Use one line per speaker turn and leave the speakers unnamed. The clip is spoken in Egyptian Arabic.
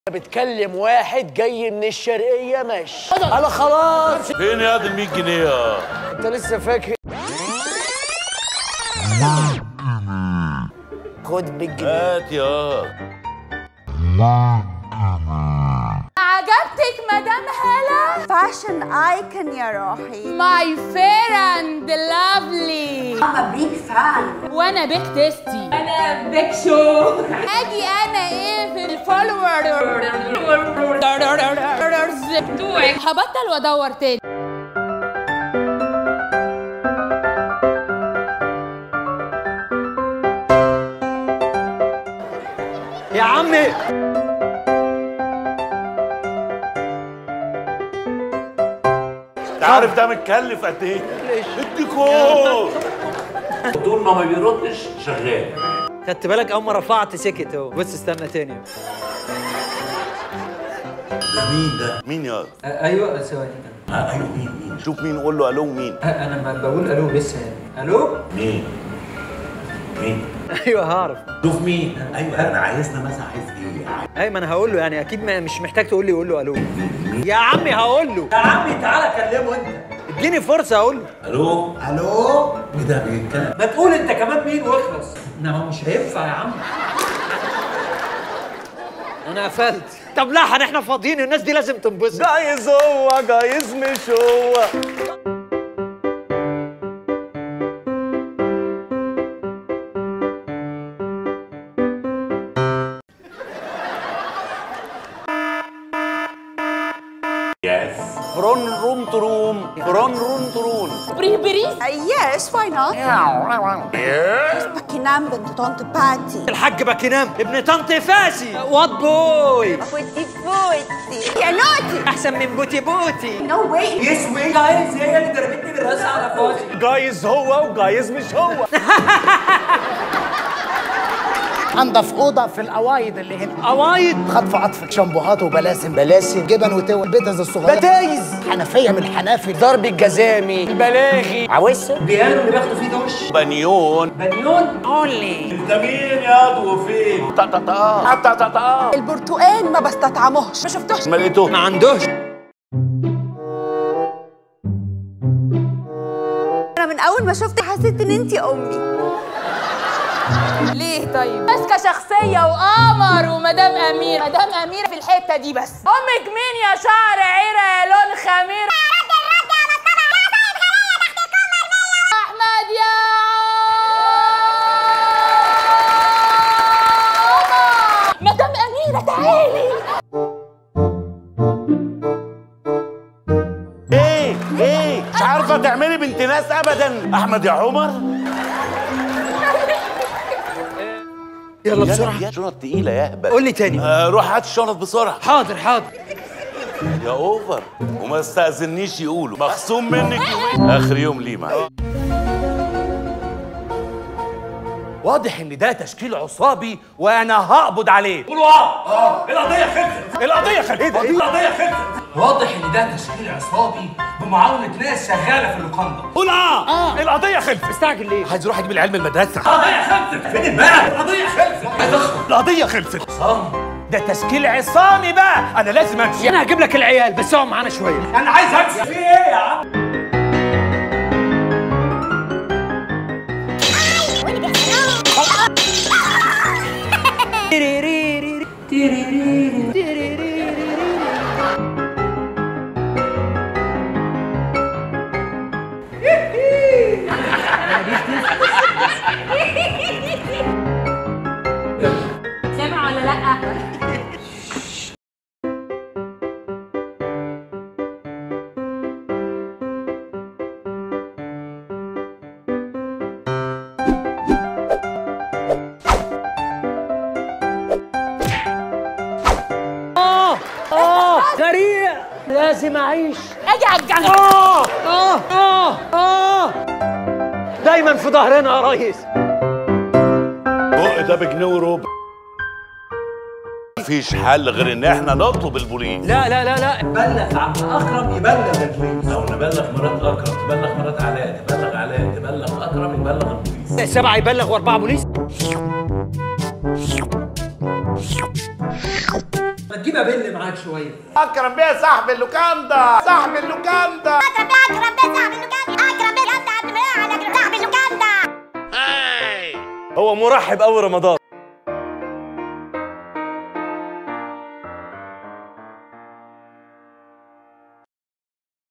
بتكلم واحد جاي من الشرقيه ماشي انا خلاص
فين يا دي ال 100 جنيه
انت لسه فاكر خد بالجنيه
هات يا
عجبتك مدام هلا
فاشن ايكون يا روحي
ماي فير اند لافلي
I'm a big fan
وانا بيك تيستي انا بيك شو اجي انا ايه في الفولورز بتوعك هبطل وادور تاني
يا عمي
انت عارف ده متكلف قد ايه؟ الديكور
طول ما ما بيردش شغال
خدت بالك اول ما رفعت سكت اهو بص استنى تاني
ده مين ده؟
مين يا
ايوه ثواني
آه ايوه مين مين؟
شوف مين قول له الو مين
انا ما بقول الو لسه يعني الو
مين؟ مين؟
ايوه هعرف
شوف مين؟ ايوه انا عايزنا مثلا عايز ايه؟ عايز
اي ما انا هقول له يعني اكيد ما مش محتاج تقول لي قول له الو يا عمي هقول له يا عمي تعالى كلمه انت اديني فرصه اقول له
الو الو ايه ده بيتكلم
ما تقول انت كمان مين واخلص انما مش هينفع يا عم انا قفلت طب لا هن احنا فاضيين الناس دي لازم تنبسط
جايز هو جايز مش هو
يس
فرون روم تروم فرون روم ترون
بري بري
yes why not باكينام بنت طنط باتي
الحاج باكينام ابن طنط فاسي وات بوي
بوتي بوتي يا نوتي
احسن من بوتي بوتي
نو واي
يسوي جايز هي اللي ضربتني بالراس على فاضي
جايز هو وجايز مش هو انضف اوضه في الاوايد اللي هنا
قوايد
خطف عطف شامبوهات وبلاسم بلاسم جبن وتول بيتز الصغيره بتايز حنفيه من الحنافي ضرب الجزامي البلاغي عوسه
بيانو اللي بياخدوا فيه دش
بنيون
بنيون اونلي
انت مين يا وفين؟ تا تا تا تا تا تا
البرتقال ما بستطعمهش ما شفتوش
ما لقيته
ما عندوش
انا من اول ما شفتك حسيت ان انتي امي
ليه طيب ماسكه شخصيه وقمر ومدام اميره مدام اميره في الحته دي بس امك مين يا شعر عيره يا لون خمير احمد يا عمر مدام اميره تعالي
ايه ايه مش عارفه تعملي بنت ناس ابدا احمد يا عمر
يلا بسرعه
يا شنط تقيله يا اهبل
قول لي تاني
آه روح هات الشنط بسرعه
حاضر حاضر
يا اوفر وما استاذنيش يقولوا مخصوم منك يومين اخر يوم ليه معايا
واضح ان ده تشكيل عصابي وانا هقبض عليه
قولوا اه اه القضيه خلصت
القضيه خليها
القضيه خلصت واضح ان ده تشكيل عصابي بمعاونه ناس شغاله في اللوكاندا
قول اه اه القضيه خلصت
مستعجل ليه
عايز يروح يجيب العلم المدرسه
القضيه خلصت فين الباب القضيه خلصت عايز اخرج
القضيه خلصت
عصام
ده تشكيل عصامي بقى انا لازم امشي
انا هجيب لك العيال بس اقعد معانا شويه
انا عايز امشي في ايه يا عم
سامع ولا لا
اه اه سريع لازم اعيش
اجي على الجنب
اه اه اه اه دايما في ظهرنا يا ريس
بق ده بجنيه وربع مفيش حل غير ان احنا نطلب البوليس
لا لا لا لا
بلغ عم اكرم يبلغ البوليس او نبلغ مرات اكرم تبلغ مرات علاء تبلغ علاء تبلغ اكرم يبلغ البوليس
سبعه يبلغ واربعه بوليس ما تجيب تيجي ابل معاك شويه
اكرم بيه صاحب اللوكاندا صاحب اللوكاندا
اكرم بيه اكرم بيه صاحب اللوكاندا اكرم بيه جد عبد المنعم على اكرم صاحب اللوكاندا
هو مرحب قوي رمضان